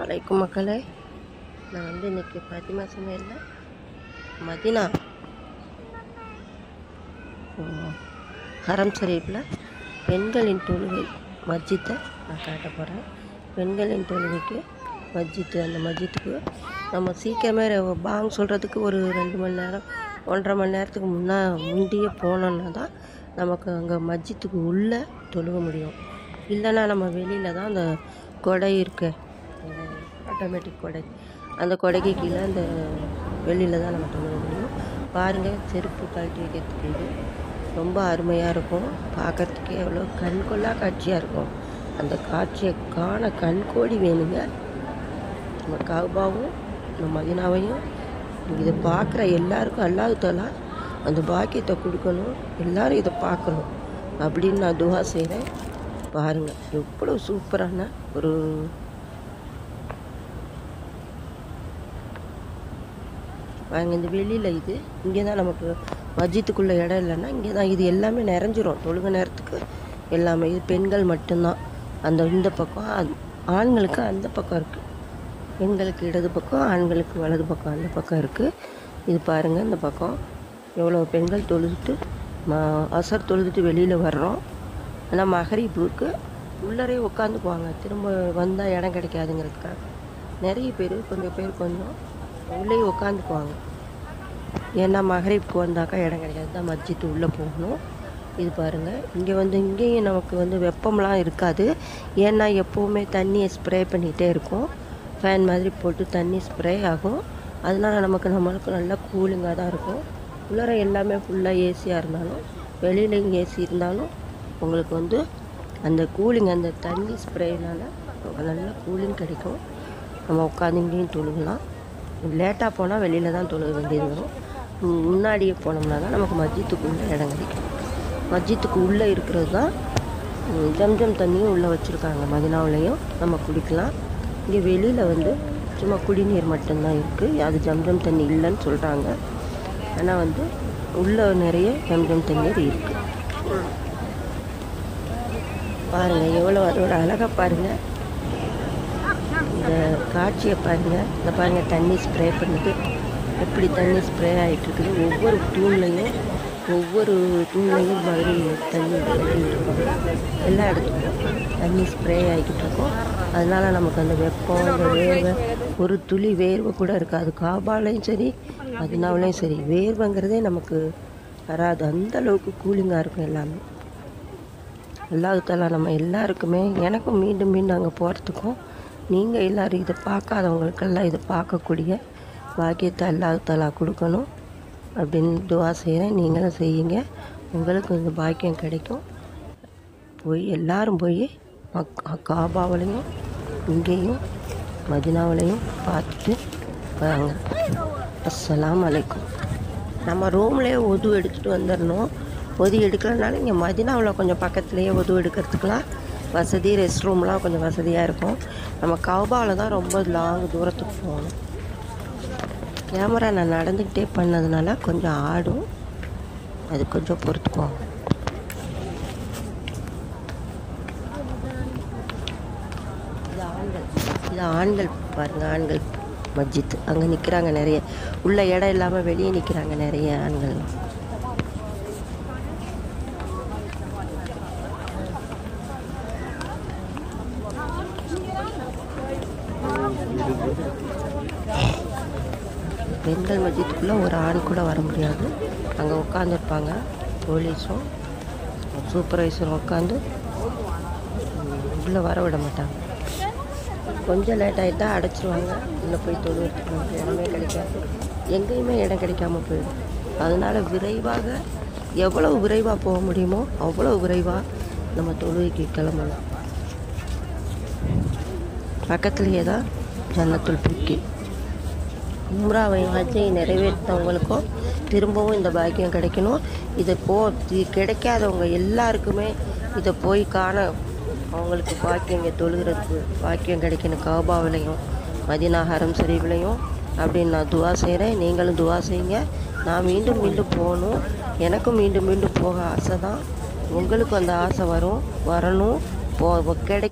அலைக்கும் மக்களே நான் வந்து இன்னைக்கு பாத்திமா சமையலில் மதினா உம், ஹரம் ஷரீஃபில் பெண்களின் தொழுகை மஸ்ஜித்தை நான் காட்ட போகிறேன் பெண்களின் தொழுகைக்கு மஸ்ஜித்து அந்த மஸ்ஜித்துக்கு நம்ம சீக்கிரமே ரெ- பாங் சொல்கிறதுக்கு ஒரு ரெண்டு மணி நேரம் ஒன்றரை மணி நேரத்துக்கு முன்னா முந்தியே போனோன்னா தான் நமக்கு அங்கே மஸ்ஜித்துக்கு உள்ளே தொழுக முடியும் இல்லைன்னா நம்ம வெளியில் தான் அந்த கொடை இருக்கு ஆட்டோமேட்டிக் கொடை அந்த கொடைக்கு கீழே அந்த வெளியில் தான் நம்ம தொழுக முடியும் பாருங்கள் செருப்பு கழட்டி வைக்கிறதுக்கு இது ரொம்ப அருமையாக இருக்கும் பார்க்கறதுக்கே எவ்வளோ கண்கொள்ளா காட்சியாக இருக்கும் அந்த காட்சியை காண கண்கோடி வேணுங்க நம்ம கவுபாவும் நம்ம மதினாவையும் இதை பார்க்குற எல்லாருக்கும் அல்லாஹ் தாலா அந்த பாக்கியத்தை கொடுக்கணும் எல்லாரும் இதை பார்க்கணும் அப்படின்னு நான் துவா செய்கிறேன் பாருங்கள் எவ்வளோ சூப்பரான ஒரு பாருங்க இந்த வெளியில் இது இங்கே தான் நமக்கு மஸ்ஜித்துக்குள்ளே இடம் இல்லைன்னா இங்கே தான் இது எல்லாமே நிறைஞ்சிரும் தொழுக நேரத்துக்கு எல்லாமே இது பெண்கள் மட்டும்தான் அந்த இந்த பக்கம் அது- ஆண்களுக்கு அந்த பக்கம் இருக்குது பெண்களுக்கு இடது பக்கம் ஆண்களுக்கு வலது பக்கம் அந்த பக்கம் இருக்குது இது பாருங்கள் இந்த பக்கம் எவ்வளோ பெண்கள் தொழுதுட்டு ம அசர் தொழுதுட்டு வெளியில் வர்றோம் ஆனால் மகரிப்புக்கு உள்ளரே உட்காந்துக்குவாங்க திரும்ப வந்தால் இடம் கிடைக்காதுங்கிறதுக்காக நிறைய பேர் கொஞ்சம் பேர் கொஞ்சம் உள்ளே உட்காந்துக்குவாங்க ஏன்னா மகரிப்புக்கு வந்தாக்கா இடம் கிடைக்காது தான் மஸ்ஜித்து உள்ளே போகணும் இது பாருங்கள் இங்கே வந்து இங்கேயும் நமக்கு வந்து வெப்பம்லாம் இருக்காது ஏன்னா எப்போவுமே தண்ணியை ஸ்ப்ரே பண்ணிகிட்டே இருக்கும் ஃபேன் மாதிரி போட்டு தண்ணி ஸ்ப்ரே ஆகும் அதனால நமக்கு நம்மளுக்கு நல்லா கூலிங்காக தான் இருக்கும் உள்ளார எல்லாமே ஃபுல்லாக ஏசியாக இருந்தாலும் வெளியிலையும் ஏசி இருந்தாலும் உங்களுக்கு வந்து அந்த கூலிங் அந்த தண்ணி ஸ்ப்ரேனால நல்லா கூலிங் கிடைக்கும் நம்ம உட்காந்து இங்கேயும் தொழுகலாம் லேட்டாக போனால் வெளியில் தான் தொழுக வேண்டியது வரும் மு- முன்னாடியே போனோம்னா தான் நமக்கு மஸ்ஜித்துக்குள்ளே இடம் கிடைக்கும் மஸ்ஜித்துக்கு உள்ளே இருக்கிறது தான் ம், ஜம்ஜம் தண்ணியும் உள்ளே வச்சுருக்காங்க மதினாவுலேயும் நம்ம குடிக்கலாம் இங்கே வெளியில் வந்து சும்மா குடிநீர் மட்டும்தான் இருக்குது அது ஜம்ஜம் தண்ணி இல்லைன்னு சொல்கிறாங்க ஆனால் வந்து உள்ளே நிறைய ஜம்ஜம் தண்ணீர் இருக்குது பாருங்கள் எவ்வளோ அதோட அழகாக பாருங்கள் இந்த காட்சியை பாருங்கள் இந்த பாருங்கள் தண்ணி ஸ்ப்ரே பண்ணுது எப்படி தண்ணி ஸ்ப்ரே ஆகிட்டு இருக்குது ஒவ்வொரு தூண்லையும் ஒவ்வொரு தூண்லையும் மாதிரி தண்ணி ஊத்திட்டு இருப்பாங்க எல்லா இடத்துக்கும் தண்ணி ஸ்ப்ரே ஆகிக்கிட்டு இருக்கும் அதனால நமக்கு அந்த வெப்பம் அந்த வேர்வை ஒரு துளி வேர்வை கூட இருக்காது காபாலையும் சரி மதினாவிலையும் சரி வேர்வைங்கிறதே நமக்கு வராது அந்த அளவுக்கு கூலிங்காக இருக்கும் எல்லாமே அல்லாஹாலா நம்ம எல்லாருக்குமே எனக்கும் மீண்டும் மீண்டும் அங்கே போகிறதுக்கும் நீங்கள் எல்லோரும் இதை பார்க்காதவங்களுக்கெல்லாம் இதை பார்க்கக்கூடிய பாக்கியத்தை அல்லாஹாலா கொடுக்கணும் அப்படின்னு துவா செய்கிறேன் நீங்களும் செய்யுங்க உங்களுக்கு இந்த பாக்கியம் கிடைக்கும் போய் எல்லாரும் போய் மக் காபாவிலையும் இங்கேயும் மதினாவிலையும் பார்த்துட்டு வாங்க அஸ்ஸலாமு அலைக்கும் நம்ம ரூம்லேயே ஒது எடுத்துகிட்டு வந்துடணும் ஒது எடுக்கலனாலும் இங்கே மதினாவில் கொஞ்சம் பக்கத்துலேயே ஒது எடுக்கிறதுக்கெலாம் வசதி ரெஸ்ட் ரூம்லாம் கொஞ்சம் வசதியாக இருக்கும் நம்ம கவுபாவில் தான் ரொம்ப லாங் தூரத்துக்கு போகணும் கேமரா நான் நடந்துக்கிட்டே பண்ணதுனால கொஞ்சம் ஆடும் அது கொஞ்சம் பொறுத்துக்குவாங்க இது ஆண்கள் இது ஆண்கள் பாருங்க ஆண்கள் மஸ்ஜித் அங்கே நிற்கிறாங்க நிறைய உள்ள இடம் இல்லாமல் வெளியே நிற்கிறாங்க நிறைய ஆண்கள் பெண்கள் மஸ்ஜித்துக்குள்ளே ஒரு ஆண் கூட வர முடியாது அங்கே உட்காந்துருப்பாங்க போலீஸும் சூப்பர்வைசரும் உட்காந்து உள்ளே வர விட மாட்டாங்க கொஞ்சம் லேட் ஆகிட்டா அடைச்சிருவாங்க உள்ளே போய் தொழுவதுக்கு நமக்கு இடமே கிடைக்காது எங்கேயுமே இடம் கிடைக்காம போயிடும் அதனால் விரைவாக எவ்வளவு விரைவாக போக முடியுமோ அவ்வளோ விரைவாக நம்ம தொழுகைக்கு கிளம்பலாம் பக்கத்துலேயே தான் ஜன்னத்துல் புக்கி உம்ராவையும் ஹஜ்ஜையும் நிறைவேற்றவங்களுக்கும் திரும்பவும் இந்த பாக்கியம் கிடைக்கணும் இதை போ இது கிடைக்காதவங்க எல்லாருக்குமே இதை போய் காண அவங்களுக்கு பாக்கியம் இங்கே தொழுகிறதுக்கு பாக்கியம் கிடைக்கணும் காபாவிலையும் மதினா ஹரம் ஷரீஃப்லையும் அப்படின்னு நான் துவா செய்கிறேன் நீங்களும் துவா செய்யுங்க நான் மீண்டும் மீண்டும் போகணும் எனக்கும் மீண்டும் மீண்டும் போக ஆசை தான் உங்களுக்கும் அந்த ஆசை வரும் வரணும் போ கிடை